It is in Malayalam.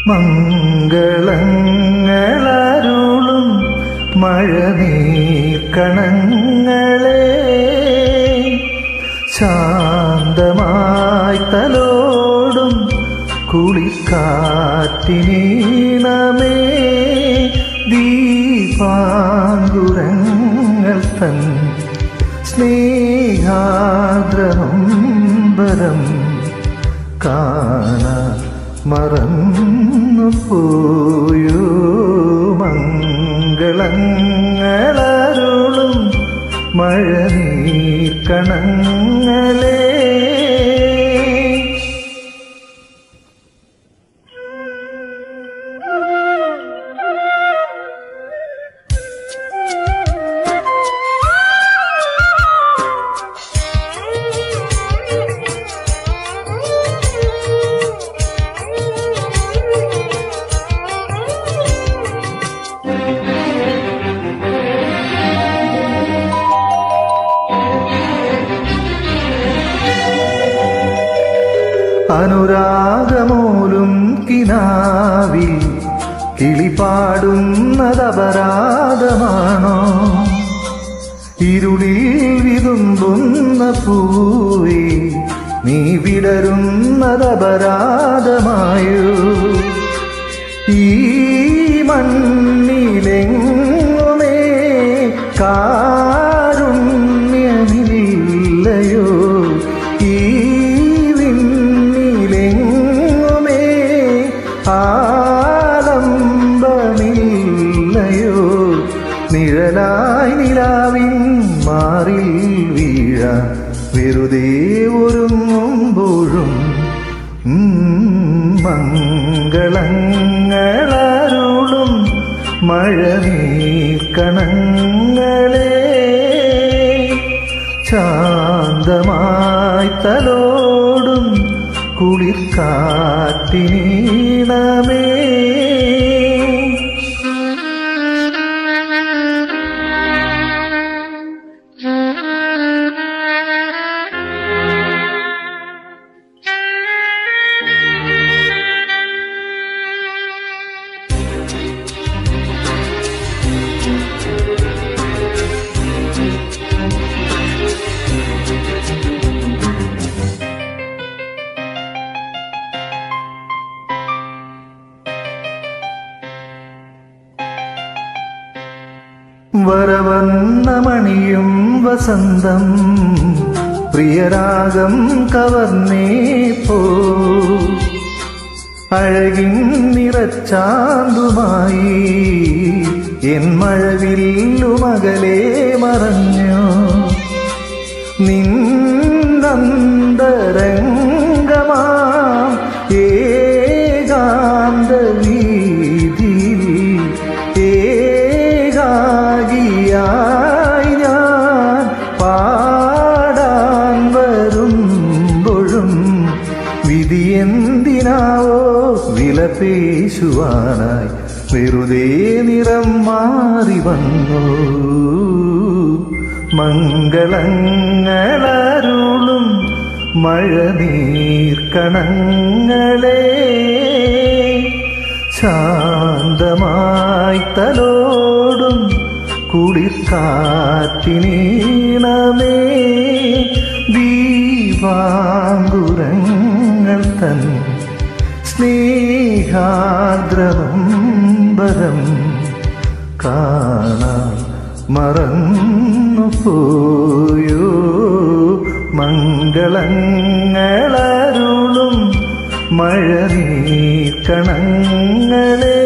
മംഗളങ്ങളരുളും മഴനീർക്കണങ്ങളെ ശാന്തമായി തലോടും കുളിക്കാറ്റിനീണമേ ദീപാങ്കുരങ്ങൾ തൻ സ്നേഹാദ്രമംബരം കാണ മറന്നു പോയോ മംഗളങ്ങളരുളും മഴനീർക്കണങ്ങളേ അനുരാഗമൂലും കിനാവിൽ കിളിപാടുന്നതപരാധമാണോ ഇരുളിൽ വിതുമ്പുന്ന പൂവേ നീ വിടരുന്നതപരാധമായോ ഈ മണ്ണിലെങ്ങുമേ കാരുണ്യമില്ലയോ ഈ വിണ്ണിലെങ്ങുമേ ആലംബമില്ലയോ നിഴലായി നിലാവിൻ മാറിൽ വീഴ വെറുതെ ഒരുങ്ങുമ്പോഴും ഉം, മംഗളങ്ങളരുളും മഴനീർക്കണങ്ങളെ ശാന്തമായി തലോടും കുളിർക്കാറ്റിനീണമേ വരവന്ന മണിയും വസന്തം പ്രിയരാഗം കവർന്നേ പോ അഴകിൻ നിറച്ചാന്തുമായി എൻ മഴവില്ലുമകലേ മറഞ്ഞു നിന്നന്തരംഗമാ ഏകാന്ത വീതി ഏകാകിയായി ഞാൻ പാടാൻ വരുമ്പോഴും വിധിയെന്തിനാവോ വിലപേശുവാനായി വെറുതെ നിറം മാറി വന്നു മംഗളങ്ങളരുളും മഴനീർക്കണങ്ങളെ ശാന്തമായി തലോടും കുളിർക്കാറ്റിനീണമേ ദീപാങ്കുരങ്ങൾ തൻ സ്നേഹാദ്രവംബരം കാണാൻ മറന്നു പോയോ മംഗളങ്ങളരുളും മഴനീർക്കണങ്ങളെ